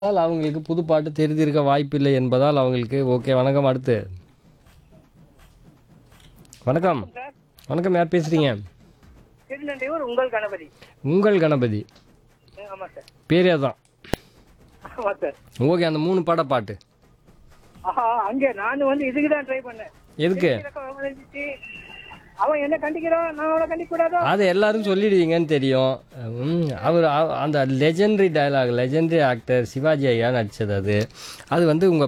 அதனால் அவங்களுக்கு புது பாட்டு தெரிந்திருக்க வாய்ப்பில்லை என்பதால் அவங்களுக்கு ஓகே வணக்கம் அடுத்து வணக்கம் சார் வணக்கம் யார் பேசுகிறீங்க திருநெல்வேலூர் உங்கள் கணபதி உங்கள் கணபதி ஆமா சார் பேரே தான் ஆமா சார் ஓகே அந்த மூணு பாட பாட்டு ஆஹா அங்கே நான் வந்து இதுக்கு தான் ட்ரை பண்ணேன் எதுக்கு இறக்கம் வந்துச்சு. அவன் என்ன கண்டிக்கிறான் நான் அவனை கண்டிக்க கூடாதோ அது எல்லாரும் சொல்லிடுவீங்கன்னு தெரியும் ம், அவர் அ- அந்த legendary dialogue legendary actor Sivaji ஐயா நடிச்சது அது அது வந்து உங்க